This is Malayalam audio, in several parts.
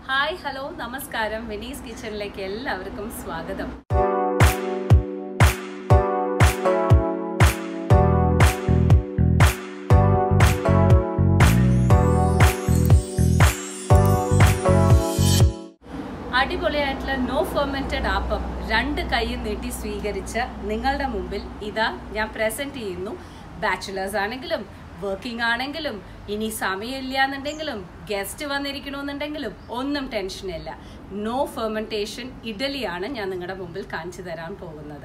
ഹായ് ഹലോ നമസ്കാരം വെനീസ് കിച്ചണിലേക്ക് എല്ലാവർക്കും സ്വാഗതം അടിപൊളിയായിട്ടുള്ള നോ ഫെർമെന്റഡ് ആപ്പം രണ്ട് കൈയും നീട്ടി സ്വീകരിച്ച നിങ്ങളുടെ മുമ്പിൽ ഇതാ ഞാൻ പ്രസന്റ് ചെയ്യുന്നു ബാച്ചുലേഴ്സ് ആണെങ്കിലും വർക്കിംഗ് ആണെങ്കിലും ഇനി സമയമില്ല എന്നുണ്ടെങ്കിലും ഗസ്റ്റ് വന്നിരിക്കണമെന്നുണ്ടെങ്കിലും ഒന്നും ടെൻഷനില്ല നോ ഫെർമെന്റേഷൻ ഇഡലിയാണ് ഞാൻ നിങ്ങളുടെ മുമ്പിൽ കാണിച്ചു തരാൻ പോകുന്നത്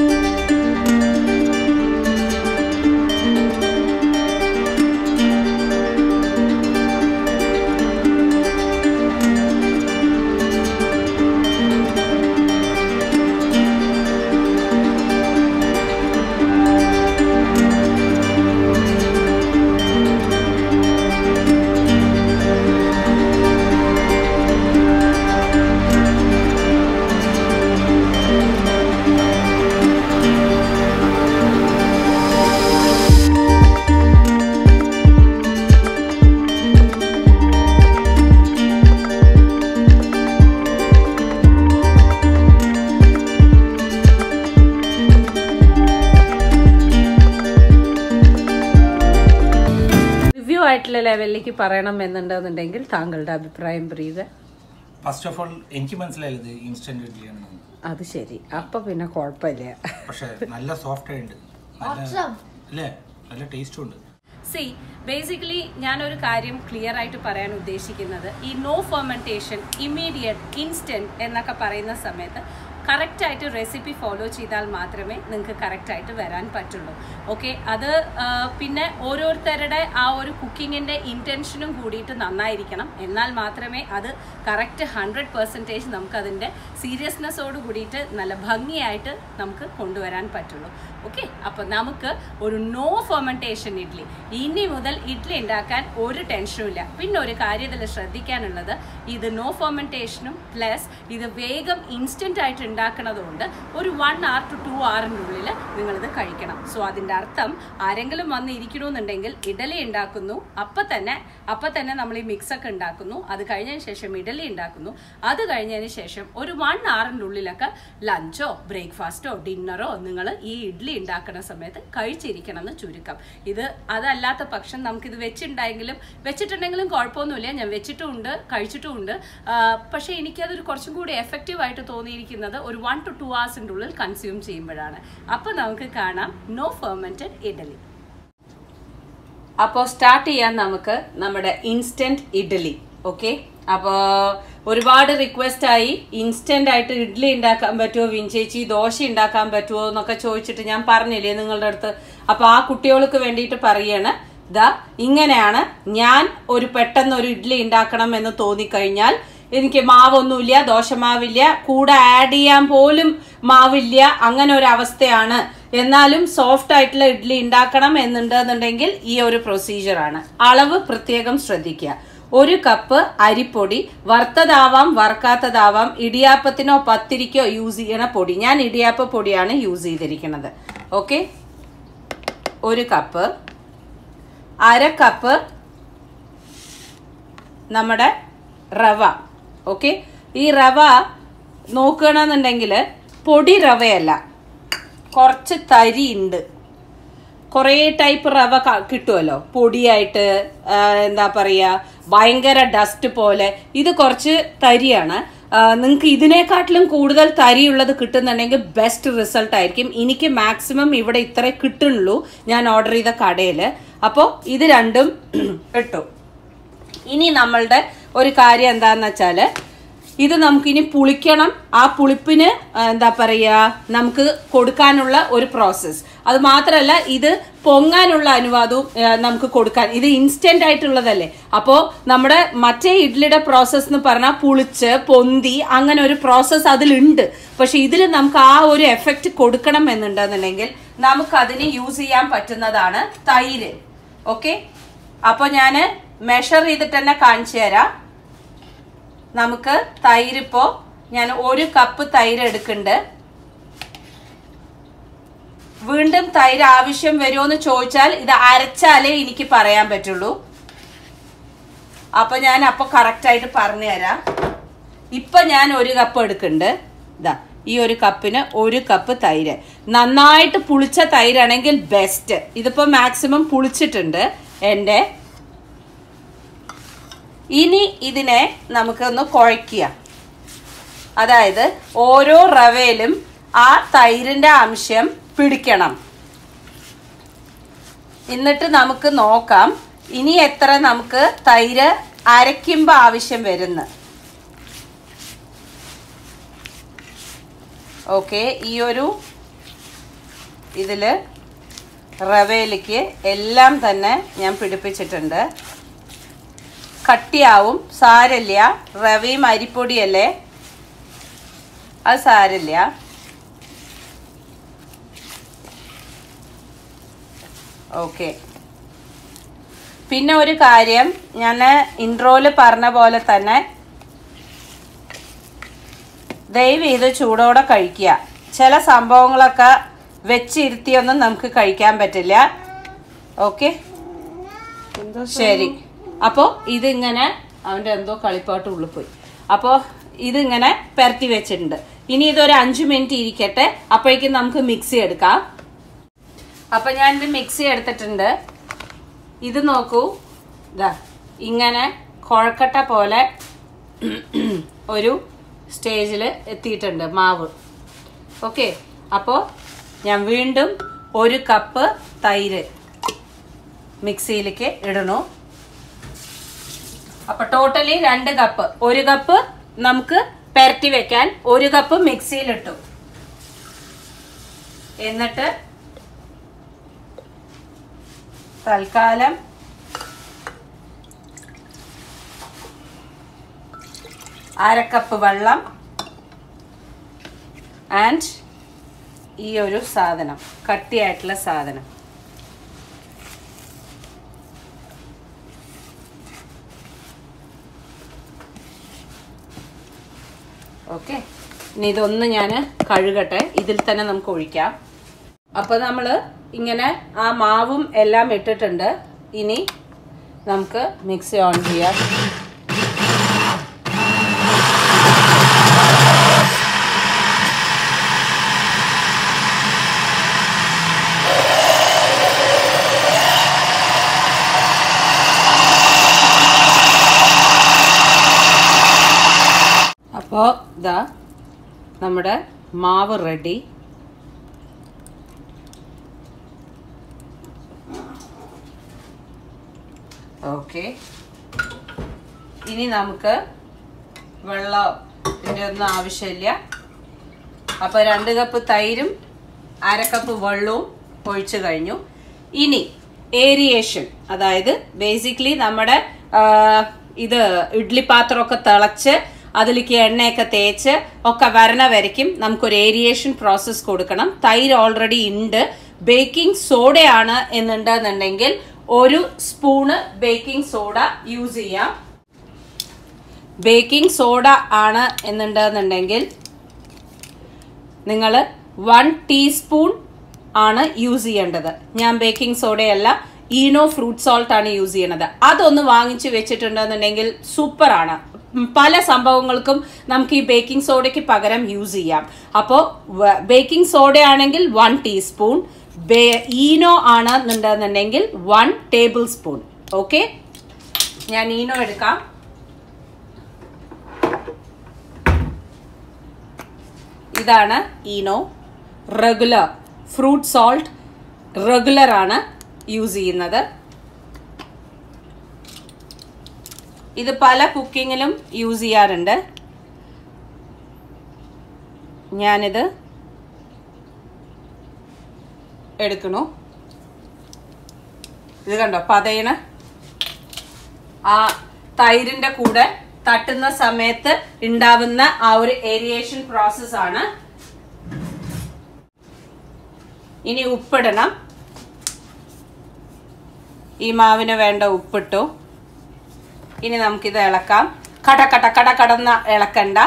റിവ്യൂ ആയിട്ടുള്ള ലെവലിലേക്ക് പറയണം എന്നുണ്ടെന്നുണ്ടെങ്കിൽ താങ്കളുടെ അഭിപ്രായം പറയുക ഫസ്റ്റ് ഓഫ് ഓൾ എനിക്ക് മനസ്സിലായത് ഇൻസ്റ്റന്റ് ഇഡ്ഡലിയാണ് അത് ശരി അപ്പൊ പിന്നെ കുഴപ്പമില്ല പക്ഷെ നല്ല സോഫ്റ്റ് ആയിട്ടുണ്ട് നല്ല അല്ലേ നല്ല ടേസ്റ്റും ഉണ്ട് സി ബേസിക്കലി ഞാനൊരു കാര്യം ക്ലിയർ ആയിട്ട് പറയാൻ ഉദ്ദേശിക്കുന്നത് ഈ നോ ഫെർമെൻറ്റേഷൻ ഇമ്മീഡിയറ്റ് ഇൻസ്റ്റന്റ് എന്നൊക്കെ പറയുന്ന സമയത്ത് കറക്റ്റായിട്ട് റെസിപ്പി ഫോളോ ചെയ്താൽ മാത്രമേ നിങ്ങൾക്ക് കറക്റ്റായിട്ട് വരാൻ പറ്റുള്ളൂ ഓക്കെ അത് ആ, പിന്നെ ഓരോരുത്തരുടെ ആ ഒരു കുക്കിങ്ങിൻ്റെ ഇൻറ്റൻഷനും കൂടിയിട്ട് നന്നായിരിക്കണം എന്നാൽ മാത്രമേ അത് കറക്റ്റ് ഹൺഡ്രഡ് പെർസെൻറ്റേജ് നമുക്കതിൻ്റെ സീരിയസ്നെസ്സോട് കൂടിയിട്ട് നല്ല ഭംഗിയായിട്ട് നമുക്ക് കൊണ്ടുവരാൻ പറ്റുള്ളൂ ഓക്കെ അപ്പോൾ നമുക്ക് ഒരു നോ ഫെർമെൻറ്റേഷൻ ഇഡ്ഡലി ഇനി മുതൽ ഇഡ്ഡലി ഉണ്ടാക്കാൻ ഒരു ടെൻഷനും ഇല്ല പിന്നെ ഒരു കാര്യം ഇതിൽ ശ്രദ്ധിക്കാനുള്ളത് ഇത് നോ ഫെർമെൻറ്റേഷനും പ്ലസ് ഇത് വേഗം ഇൻസ്റ്റന്റ് ആയിട്ട് ഉണ്ടാക്കണതുകൊണ്ട് ഒരു വൺ അവർ ടു ടു അവറിനുള്ളിൽ നിങ്ങളിത് കഴിക്കണം സോ അതിൻ്റെ അർത്ഥം ആരെങ്കിലും വന്ന് ഇരിക്കണമെന്നുണ്ടെങ്കിൽ ഇഡലി ഉണ്ടാക്കുന്നു അപ്പം തന്നെ അപ്പം തന്നെ നമ്മൾ ഈ മിക്സൊക്കെ ഉണ്ടാക്കുന്നു അത് കഴിഞ്ഞതിന് ശേഷം ഇഡലി ഉണ്ടാക്കുന്നു അത് കഴിഞ്ഞതിന് ശേഷം ഒരു വൺ അവറിൻ്റെ ഉള്ളിലൊക്കെ ലഞ്ചോ ബ്രേക്ക്ഫാസ്റ്റോ ഡിന്നറോ നിങ്ങൾ ഈ ഇഡ്ഡലി ഉണ്ടാക്കുന്ന സമയത്ത് കഴിച്ചിരിക്കണം എന്ന് ചുരുക്കം ഇത് അതല്ലാത്ത പക്ഷം നമുക്കിത് വെച്ചിട്ടുണ്ടെങ്കിലും വെച്ചിട്ടുണ്ടെങ്കിലും കുഴപ്പമൊന്നുമില്ല ഞാൻ വെച്ചിട്ടുമുണ്ട് കഴിച്ചിട്ടുമുണ്ട് ആ, പക്ഷേ എനിക്കതൊരു കുറച്ചും കൂടി എഫക്റ്റീവ് ആയിട്ട് തോന്നിയിരിക്കുന്നത് ഒരു വൺ ടു ടു ഹവേഴ്സിൻ്റെ ഉള്ളിൽ കൺസ്യൂം ചെയ്യുമ്പോഴാണ് അപ്പോൾ നമുക്ക് കാണാം നോ ഫെർമെൻറ്റഡ് ഇഡലി അപ്പോൾ സ്റ്റാർട്ട് ചെയ്യാൻ നമുക്ക് നമ്മുടെ ഇൻസ്റ്റന്റ് ഇഡ്ഡലി ഓക്കെ അപ്പോൾ ഒരുപാട് റിക്വസ്റ്റ് ആയി ഇൻസ്റ്റന്റ് ആയിട്ട് ഇഡ്ഡലി ഉണ്ടാക്കാൻ പറ്റുമോ വിൻചേച്ചി ദോശ ഉണ്ടാക്കാൻ പറ്റുമോ എന്നൊക്കെ ചോദിച്ചിട്ട് ഞാൻ പറഞ്ഞില്ലേ നിങ്ങളുടെ അടുത്ത് അപ്പോൾ ആ കുട്ടികൾക്ക് വേണ്ടിയിട്ട് പറയാണ് ദാ ഇങ്ങനെയാണ് ഞാൻ ഒരു പെട്ടെന്ന് ഒരു ഇഡ്ഡലി ഉണ്ടാക്കണം എന്ന് തോന്നിക്കഴിഞ്ഞാൽ എനിക്ക് മാവൊന്നുമില്ല ദോശമാവില്ല കൂടെ ആഡ് ചെയ്യാൻ പോലും മാവില്ല അങ്ങനെ ഒരു അവസ്ഥയാണ് എന്നാലും സോഫ്റ്റ് ആയിട്ടുള്ള ഇഡ്ഡലി ഉണ്ടാക്കണം എന്നുണ്ടെന്നുണ്ടെങ്കിൽ ഈ ഒരു പ്രൊസീജിയറാണ് അളവ് പ്രത്യേകം ശ്രദ്ധിക്കുക ഒരു കപ്പ് അരിപ്പൊടി വറുത്തതാവാം വറുക്കാത്തതാവാം ഇടിയാപ്പത്തിനോ പത്തിരിക്കോ യൂസ് ചെയ്യണ പൊടി ഞാൻ ഇടിയാപ്പ പൊടിയാണ് യൂസ് ചെയ്തിരിക്കുന്നത് ഓക്കെ ഒരു കപ്പ് അര കപ്പ് നമ്മുടെ റവ ഓക്കെ ഈ റവ നോക്കുകയാണെന്നുണ്ടെങ്കിൽ പൊടി റവയല്ല കുറച്ച് തരി ഉണ്ട് കുറേ ടൈപ്പ് റവ ക- കിട്ടുമല്ലോ പൊടിയായിട്ട് ആ, എന്താ പറയുക ഭയങ്കര ഡസ്റ്റ് പോലെ ഇത് കുറച്ച് തരിയാണ് നിങ്ങൾക്ക് ഇതിനെക്കാട്ടിലും കൂടുതൽ തരിയുള്ളത് കിട്ടുന്നുണ്ടെങ്കിൽ ബെസ്റ്റ് റിസൾട്ട് ആയിരിക്കും എനിക്ക് മാക്സിമം ഇവിടെ ഇത്രേ കിട്ടുന്നുള്ളൂ ഞാൻ ഓർഡർ ചെയ്ത കടയിൽ അപ്പോൾ ഇത് രണ്ടും ഇട്ടു ഇനി നമ്മളുടെ ഒരു കാര്യം എന്താന്ന് വെച്ചാല് ഇത് നമുക്കിനി പുളിക്കണം ആ പുളിപ്പിന് ആ, എന്താ പറയുക നമുക്ക് കൊടുക്കാനുള്ള ഒരു പ്രോസസ്സ് അത് മാത്രമല്ല ഇത് പൊങ്ങാനുള്ള അനുവാദവും ആ, നമുക്ക് കൊടുക്കാൻ ഇത് ഇൻസ്റ്റന്റ് ആയിട്ടുള്ളതല്ലേ അപ്പോൾ നമ്മുടെ മറ്റേ ഇഡ്ലിയുടെ പ്രോസസ്സ് എന്ന് പറഞ്ഞാൽ പുളിച്ച് പൊന്തി അങ്ങനെ ഒരു പ്രോസസ്സ് അതിലുണ്ട് പക്ഷെ ഇതിൽ നമുക്ക് ആ ഒരു എഫക്റ്റ് കൊടുക്കണം എന്നുണ്ടെന്നുണ്ടെങ്കിൽ നമുക്ക് അതിന് യൂസ് ചെയ്യാൻ പറ്റുന്നതാണ് തൈര് ഓക്കെ അപ്പോൾ ഞാൻ മെഷർ ചെയ്തിട്ട് തന്നെ കാണിച്ചു തരാം നമുക്ക് തൈര് ഇപ്പോ ഞാൻ ഒരു കപ്പ് തൈര് എടുക്കുന്നുണ്ട് വീണ്ടും തൈര് ആവശ്യം വരുമോ എന്ന് ചോദിച്ചാൽ ഇത് അരച്ചാലേ എനിക്ക് പറയാൻ പറ്റുള്ളൂ അപ്പൊ ഞാൻ അപ്പൊ കറക്റ്റ് ആയിട്ട് പറഞ്ഞു തരാം ഇപ്പൊ ഞാൻ ഒരു കപ്പ് എടുക്കുന്നുണ്ട് ഇതാ ഈ ഒരു കപ്പിന് ഒരു കപ്പ് തൈര് നന്നായിട്ട് പുളിച്ച തൈരാണെങ്കിൽ ബെസ്റ്റ് ഇതിപ്പോ മാക്സിമം പുളിച്ചിട്ടുണ്ട് എൻ്റെ ഇനി ഇതിനെ നമുക്കൊന്ന് കുഴയ്ക്കുക അതായത് ഓരോ റവയിലും ആ തൈരിന്റെ അംശം പിടിക്കണം എന്നിട്ട് നമുക്ക് നോക്കാം ഇനി എത്ര നമുക്ക് തൈര് അരയ്ക്കുമ്പോൾ ആവശ്യം വരുന്നു ഓക്കെ ഈ ഒരു ഇതില് റവയിലേക്ക് എല്ലാം തന്നെ ഞാൻ പിടിപ്പിച്ചിട്ടുണ്ട് കട്ടിയാവും സാരല്ല റവയും അരിപ്പൊടിയല്ലേ അത് സാരല്ല ഓക്കെ പിന്നെ ഒരു കാര്യം ഞാൻ ഇൻട്രോയിൽ പറഞ്ഞ പോലെ തന്നെ ദയവ് ചെയ്ത് ചൂടോടെ കഴിക്കുക ചില സംഭവങ്ങളൊക്കെ വെച്ചിരുത്തിയൊന്നും നമുക്ക് കഴിക്കാൻ പറ്റില്ല ഓക്കെ ശരി അപ്പോൾ ഇതിങ്ങനെ അവൻ്റെ എന്തോ കളിപ്പാട്ട് ഉള്ളിൽ പോയി അപ്പോൾ ഇതിങ്ങനെ പെരട്ടി വെച്ചിട്ടുണ്ട് ഇനി ഇതൊരു അഞ്ചു മിനിറ്റ് ഇരിക്കട്ടെ അപ്പോഴേക്കും നമുക്ക് മിക്സി എടുക്കാം അപ്പൊ ഞാൻ ഇത് മിക്സി എടുത്തിട്ടുണ്ട് ഇത് നോക്കൂ ഇതാ ഇങ്ങനെ കുഴക്കട്ട പോലെ ഒരു സ്റ്റേജിൽ എത്തിയിട്ടുണ്ട് മാവ് ഓക്കെ അപ്പോൾ ഞാൻ വീണ്ടും ഒരു കപ്പ് തൈര് മിക്സിയിലേക്ക് ഇടണു അപ്പൊ ടോട്ടലി രണ്ട് കപ്പ് ഒരു കപ്പ് നമുക്ക് പെരട്ടി വെക്കാൻ ഒരു കപ്പ് മിക്സിയിലിട്ടു എന്നിട്ട് തൽക്കാലം അരക്കപ്പ് വെള്ളം ആൻഡ് ഈ ഒരു സാധനം കട്ടിയായിട്ടുള്ള സാധനം ഓക്കെ ഇനി ഇതൊന്ന് ഞാൻ കഴുകട്ടെ ഇതിൽ തന്നെ നമുക്ക് ഒഴിക്കാം അപ്പോൾ നമ്മൾ ഇങ്ങനെ ആ മാവും എല്ലാം ഇട്ടിട്ടുണ്ട് ഇനി നമുക്ക് മിക്സി ഓൺ ചെയ്യാം അപ്പോൾ ഇതാ നമ്മുടെ മാവ് റെഡി ഓക്കെ ഇനി നമുക്ക് വെള്ളത്തിൻ്റെ ഒന്നും ആവശ്യമില്ല അപ്പോൾ രണ്ട് കപ്പ് തൈരും അര കപ്പ് വെള്ളവും ഒഴിച്ചു കഴിഞ്ഞു ഇനി ഏരിയേഷൻ അതായത് ബേസിക്കലി നമ്മുടെ ആ, ഇത് ഇഡ്ലി പാത്രമൊക്കെ തിളച്ച് അതിലേക്ക് എണ്ണയൊക്കെ തേച്ച് ഒക്കെ വരണ വരയ്ക്കും നമുക്കൊരു ഏരിയേഷൻ പ്രോസസ്സ് കൊടുക്കണം തൈര് ഓൾറെഡി ഉണ്ട് ബേക്കിംഗ് സോഡയാണ് എന്നുണ്ടെന്നുണ്ടെങ്കിൽ ഒരു സ്പൂണ് ബേക്കിംഗ് സോഡ യൂസ് ചെയ്യാം ബേക്കിംഗ് സോഡ ആണ് എന്നുണ്ടെന്നുണ്ടെങ്കിൽ നിങ്ങൾ വൺ ടീസ്പൂൺ ആണ് യൂസ് ചെയ്യേണ്ടത് ഞാൻ ബേക്കിംഗ് സോഡയല്ല ഈനോ ഫ്രൂട്ട് സോൾട്ട് ആണ് യൂസ് ചെയ്യണത് അതൊന്ന് വാങ്ങിച്ചു വെച്ചിട്ടുണ്ടെന്നുണ്ടെങ്കിൽ സൂപ്പർ ആണ് ഉം, പല സംഭവങ്ങൾക്കും നമുക്ക് ഈ ബേക്കിംഗ് സോഡയ്ക്ക് പകരം യൂസ് ചെയ്യാം അപ്പോൾ ബേക്കിംഗ് സോഡ ആണെങ്കിൽ വൺ ടീസ്പൂൺ ഈനോ ആണ് എന്നുണ്ടെന്നുണ്ടെങ്കിൽ വൺ ടേബിൾ സ്പൂൺ ഓക്കെ ഞാൻ ഈനോ എടുക്കാം ഇതാണ് Eno regular fruit salt regular ആണ് യൂസ് ചെയ്യുന്നത് ഇത് പല കുക്കിങ്ങിലും യൂസ് ചെയ്യാറുണ്ട് ഞാനിത് എടുക്കണു ഇത് കണ്ടോ പതയണ ആ തൈരിന്റെ കൂടെ തട്ടുന്ന സമയത്ത് ഉണ്ടാവുന്ന ആ ഒരു ഏരിയേഷൻ പ്രോസസ് ആണ് ഇനി ഉപ്പിടണം ഈ മാവിന് വേണ്ട ഉപ്പിട്ടു ഇനി നമുക്കിത് ഇളക്കാം കട കട കട കടന്ന ഇളക്കണ്ട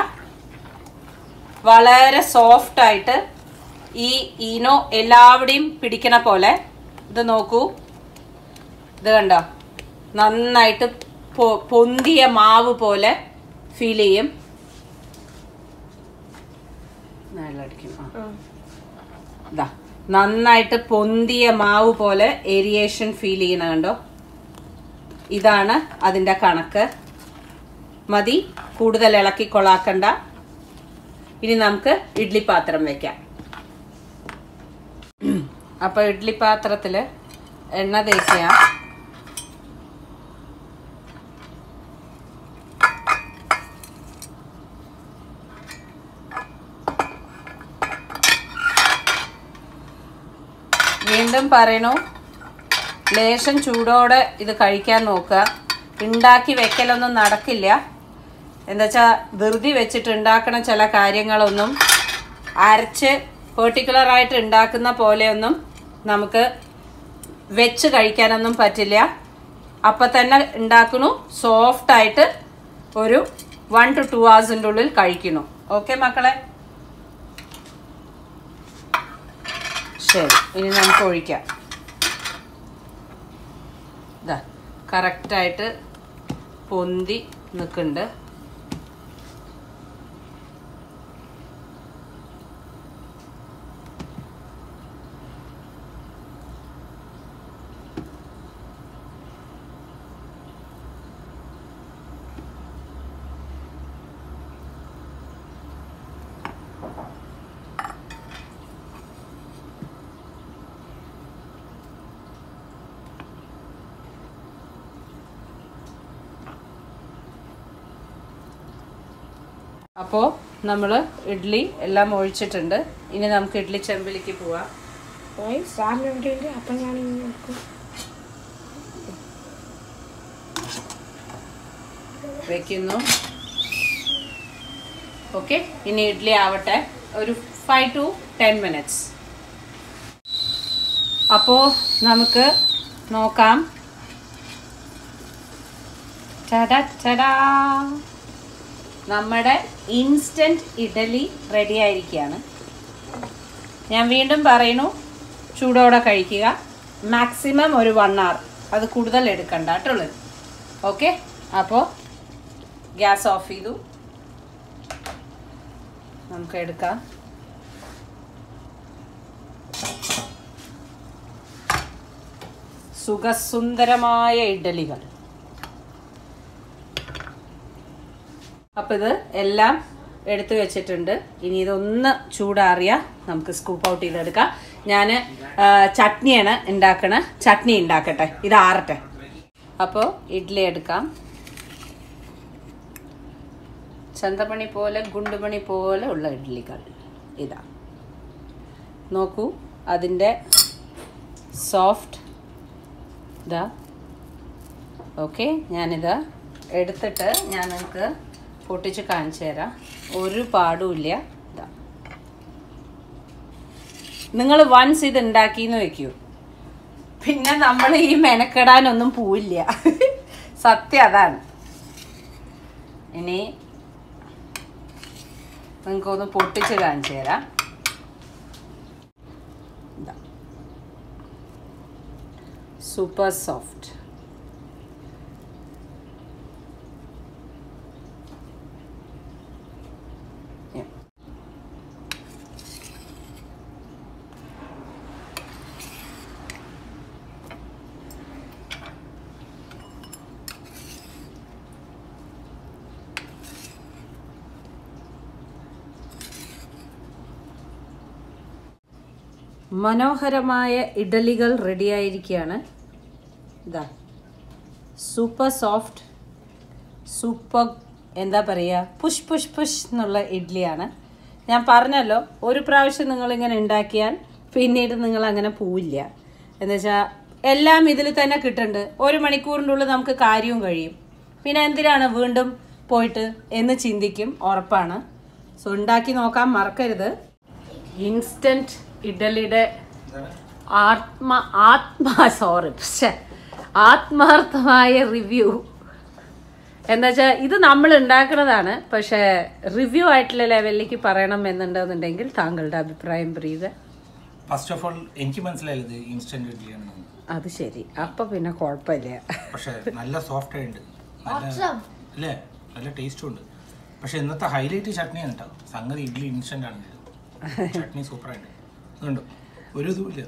വളരെ സോഫ്റ്റ് ആയിട്ട് ഈ ഈനോ എല്ലാവിടെയും പിടിക്കണ പോലെ ഇത് നോക്കൂ ഇത് കണ്ടോ നന്നായിട്ട് പൊ- പൊന്തിയ മാവ് പോലെ ഫീൽ ചെയ്യും മേലടിക്കണം ആ. ദാ നന്നായിട്ട് പൊന്തിയ മാവ് പോലെ ഏരിയേഷൻ ഫീൽ ചെയ്യണ കണ്ടോ ഇതാണ് അതിന്റെ കണക്ക് മതി കൂടുതൽ ഇളക്കി കൊളാക്കണ്ട ഇനി നമുക്ക് ഇഡ്ലി പാത്രം വെക്കാം അപ്പൊ ഇഡ്ലി പാത്രത്തില് എണ്ണ തേക്കുക വീണ്ടും പറയണു ലേശം ചൂടോടെ ഇത് കഴിക്കാൻ നോക്കുക ഉണ്ടാക്കി വെക്കലൊന്നും നടക്കില്ല എന്താ വെച്ചാൽ ധൃതി വെച്ചിട്ട് ഉണ്ടാക്കണ ചില കാര്യങ്ങളൊന്നും അരച്ച് പെർട്ടിക്കുലർ ആയിട്ട് ഉണ്ടാക്കുന്ന പോലെയൊന്നും നമുക്ക് വെച്ച് കഴിക്കാനൊന്നും പറ്റില്ല അപ്പം തന്നെ ഉണ്ടാക്കണു സോഫ്റ്റ് ആയിട്ട് ഒരു വൺ ടു ടു ഹവേഴ്സിൻ്റെ ഉള്ളിൽ കഴിക്കണു ഓക്കെ മക്കളെ ശരി ഇനി നമുക്ക് ഒഴിക്കാം ഇതാ കറക്റ്റായിട്ട് പൊന്തി നിൽക്കുന്നുണ്ട് അപ്പോൾ നമ്മൾ ഇഡ്ഡലി എല്ലാം ഒഴിച്ചിട്ടുണ്ട് ഇനി നമുക്ക് ഇഡ്ഡലി ചെമ്പിലേക്ക് പോവാം സാറിന് വേണ്ടിയുണ്ട് അപ്പം ഞാൻ ഇങ്ങനെ എടുക്കും വെക്കുന്നു ഓക്കെ ഇനി ഇഡ്ഡലി ആവട്ടെ ഒരു ഫൈവ് ടു ടെൻ മിനിറ്റ്സ് അപ്പോൾ നമുക്ക് നോക്കാം ടടാ ടടാ നമ്മുടെ ഇൻസ്റ്റൻറ്റ് ഇഡലി റെഡി ആയിരിക്കുകയാണ് ഞാൻ വീണ്ടും പറയുന്നു ചൂടോടെ കഴിക്കുക മാക്സിമം ഒരു വൺ അവർ അത് കൂടുതൽ എടുക്കണ്ട കേട്ടുള്ളൂ ഓക്കെ അപ്പോൾ ഗ്യാസ് ഓഫ് ചെയ്തു നമുക്ക് എടുക്കാം സുഖസുന്ദരമായ ഇഡ്ഡലികൾ അപ്പം ഇത് എല്ലാം എടുത്തു വെച്ചിട്ടുണ്ട് ഇനി ഇതൊന്ന് ചൂടാറിയ നമുക്ക് സ്കൂപ്പ് ഔട്ട് ചെയ്തെടുക്കാം ഞാൻ ചട്നിയാണ് ഉണ്ടാക്കണ ചട്നി ഉണ്ടാക്കട്ടെ ഇത് ആറട്ടെ അപ്പോൾ ഇഡ്ഡലി എടുക്കാം ചന്തമണി പോലെ ഗുണ്ടുമണി പോലെ ഉള്ള ഇഡ്ഡലികൾ ഇതാ നോക്കൂ അതിൻ്റെ സോഫ്റ്റ് ഇതാ ഓക്കെ ഞാനിത് എടുത്തിട്ട് ഞാൻ നിങ്ങൾക്ക് പൊട്ടിച്ച് കാണിച്ചു തരാം ഒരു പാടുമില്ല ഇതാ നിങ്ങൾ വൺസ് ഇത് ഉണ്ടാക്കിന്ന് വെക്കൂ പിന്നെ നമ്മൾ ഈ മെനക്കെടാനൊന്നും പോവില്ല സത്യം അതാണ് ഇനി നിങ്ങൾക്കൊന്ന് പൊട്ടിച്ച് കാണിച്ചു തരാം ഇതാ സൂപ്പർ സോഫ്റ്റ് മനോഹരമായ ഇഡലികൾ റെഡിയായിരിക്കുകയാണ് ഇതാ സൂപ്പർ സോഫ്റ്റ് സൂപ്പർ എന്താ പറയുക പുഷ് പുഷ് പുഷ് എന്നുള്ള ഇഡ്ഡലിയാണ് ഞാൻ പറഞ്ഞല്ലോ ഒരു പ്രാവശ്യം നിങ്ങളിങ്ങനെ ഉണ്ടാക്കിയാൽ പിന്നീട് നിങ്ങൾ അങ്ങനെ പോവില്ല എന്ന് വെച്ചാൽ എല്ലാം ഇതിൽ തന്നെ കിട്ടുന്നുണ്ട് ഒരു മണിക്കൂറിൻ്റെ ഉള്ളിൽ നമുക്ക് കാര്യവും കഴിയും പിന്നെ എന്തിനാണ് വീണ്ടും പോയിട്ട് എന്ന് ചിന്തിക്കും ഉറപ്പാണ് സോ ഉണ്ടാക്കി നോക്കാൻ മറക്കരുത് ഇൻസ്റ്റന്റ് ഇഡലിയുടെ ആത്മ ആത്മാ സോറി പക്ഷേ ആത്മാർത്ഥമായ റിവ്യൂ എന്താ വെച്ചാൽ ഇത് നമ്മൾ ഉണ്ടാക്കുന്നതാണ് പക്ഷേ റിവ്യൂ ആയിട്ടുള്ള ലെവലിലേക്ക് പറയണം എന്നുണ്ടെന്നുണ്ടെങ്കിൽ താങ്കളുടെ അഭിപ്രായം പറയുക ഫസ്റ്റ് ഓഫ് ഓൾ എനിക്ക് മനസ്സിലായത് ഇൻസ്റ്റന്റ് ഇഡ്ഡലിയാണ് അത് ശരി അപ്പൊ പിന്നെ കുഴപ്പമില്ല പക്ഷെ നല്ല സോഫ്റ്റ് ആയിട്ടുണ്ട് നല്ല അല്ലേ നല്ല ടേസ്റ്റും ഉണ്ട് പക്ഷെ ഇന്നത്തെ ഹൈലൈറ്റ് ചട്നിയാണ് കേട്ടോ സംഗതി ഇഡ്ഡലി ഇൻസ്റ്റന്റ് ആണ് ചട്നി സൂപ്പറായിട്ട് അതുകൊണ്ട് ഒരു ഇതുമില്ല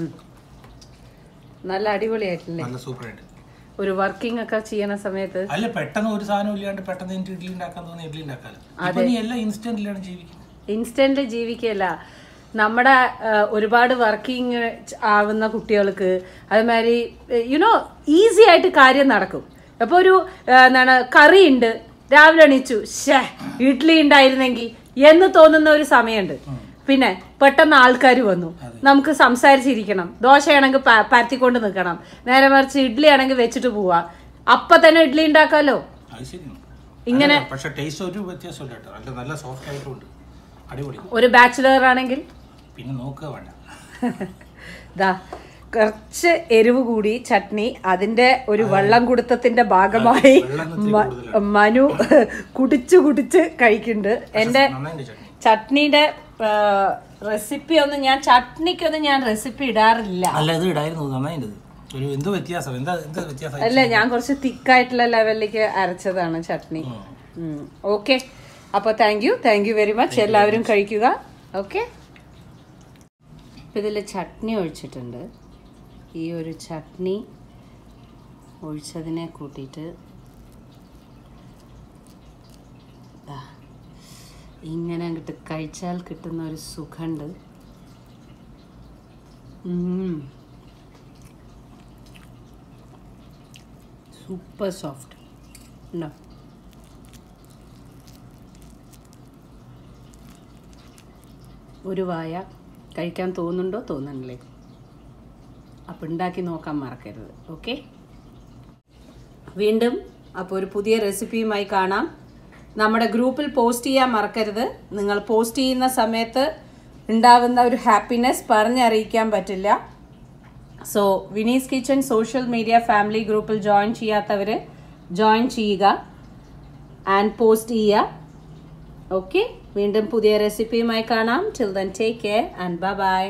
നല്ല അടിപൊളിയായിട്ടില്ലേ നല്ല സൂപ്പറായിട്ട് ഒരു വർക്കിംഗ് ഒക്കെ ചെയ്യണ സമയത്ത് അല്ല പെട്ടെന്ന് ഒരു സാധനം ഇല്ലാണ്ട് പെട്ടെന്ന് എനിക്ക് ഇഡ്ഡലി ഉണ്ടാക്കാൻ തോന്നി ഇഡ്ഡലി ഉണ്ടാക്കാലോ ഇപ്പൊ നീ എല്ലാം ഇൻസ്റ്റന്റിലാണ് ജീവിക്കുന്നത് ഇൻസ്റ്റന്റ് ജീവിക്കല്ല നമ്മുടെ ആ, ഒരുപാട് വർക്കിംഗ് ആവുന്ന കുട്ടികൾക്ക് അതുമാതിരി യുനോ ഈസി ആയിട്ട് കാര്യം നടക്കും അപ്പോൾ ഒരു ആ, എന്താണ് കറി ഉണ്ട് രാവിലെ എണീച്ചു ഷേ ഇഡ്ഡലി ഉണ്ടായിരുന്നെങ്കിൽ എന്ന് തോന്നുന്ന ഒരു സമയമുണ്ട് പിന്നെ പെട്ടെന്ന് ആൾക്കാർ വന്നു നമുക്ക് സംസാരിച്ചിരിക്കണം ദോശയാണെങ്കിൽ പ- പരത്തിക്കൊണ്ട് നിൽക്കണം നേരെ മറിച്ച് ഇഡ്ഡലി ആണെങ്കിൽ വെച്ചിട്ട് പോവാ അപ്പൊ തന്നെ ഇഡ്ഡലി ഉണ്ടാക്കാമല്ലോ അത് ശരിയാണ് ഇങ്ങനെ- അല്ല, പക്ഷെ ടേസ്റ്റ് ഒരു വ്യത്യാസമില്ല കേട്ടോ നല്ല നല്ല സോഫ്റ്റ് ആയിട്ടുണ്ട് അടിപൊളി ഒരു ബാച്ചിലർ ആണെങ്കിൽ പിന്നെ നോക്കുക വേണ്ട ദാ കുറച്ച് എരിവ് കൂടി ചട്നി അതിന്റെ ഒരു വെള്ളം കുടുത്തത്തിന്റെ ഭാഗമായി വെള്ളം ഇത്തിരി മ- മനു കുടിച്ച് കുടിച്ച് കഴിക്കുന്നുണ്ട് എന്റെ നന്നായിട്ട് ചട്നി ചട്നിയുടെ റെസിപ്പി ഒന്നും ഞാൻ ചട്നിക്കൊന്നും ഞാൻ റെസിപ്പി ഇടാറില്ല അല്ല ഇത് ഇടായിരുന്നു നന്നായിട്ട് ഇത്. ഒരു എന്തോ വ്യത്യാസം എന്താ എന്താ വ്യത്യാസം അല്ല ഞാൻ കുറച്ച് തിക്കായിട്ടുള്ള ലെവലിലേക്ക് അരച്ചതാണ് ചട്നി ഓക്കെ അപ്പോൾ thank you thank you very much എല്ലാവരും കഴിക്കുക ഓക്കെ ഇതിൽ ചട്നി ഒഴിച്ചിട്ടുണ്ട് ഈ ഒരു ചട്നി ഒഴിച്ചതിനെ കൂട്ടിയിട്ട് ദാ, ഇങ്ങനെ അങ്ങോട്ട് കഴിച്ചാൽ കിട്ടുന്ന ഒരു സുഖമുണ്ട് ഉം. സൂപ്പർ സോഫ്റ്റ് ഉണ്ടോ ഒരു വായ കഴിക്കാൻ തോന്നുന്നുണ്ടോ തോന്നണില്ലേ അപ്പം ഉണ്ടാക്കി നോക്കാൻ മറക്കരുത് ഓക്കെ വീണ്ടും അപ്പോൾ ഒരു പുതിയ റെസിപ്പിയുമായി കാണാം നമ്മുടെ ഗ്രൂപ്പിൽ പോസ്റ്റ് ചെയ്യാൻ മറക്കരുത് നിങ്ങൾ പോസ്റ്റ് ചെയ്യുന്ന സമയത്ത് ഉണ്ടാവുന്ന ഒരു ഹാപ്പിനെസ് പറഞ്ഞറിയിക്കാൻ പറ്റില്ല so Vini's kitchen social media family ഗ്രൂപ്പിൽ ജോയിൻ ചെയ്യാത്തവർ ജോയിൻ ചെയ്യുക ആൻഡ് പോസ്റ്റ് ചെയ്യുക ഓക്കെ വീണ്ടും പുതിയ റെസിപ്പിയുമായി കാണാം till then take care and bye bye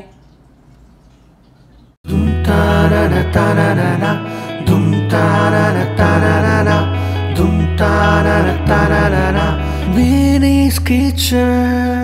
Dum ta na na ta na na na. Dum ta na na ta na na na. Vinny's Kitchen.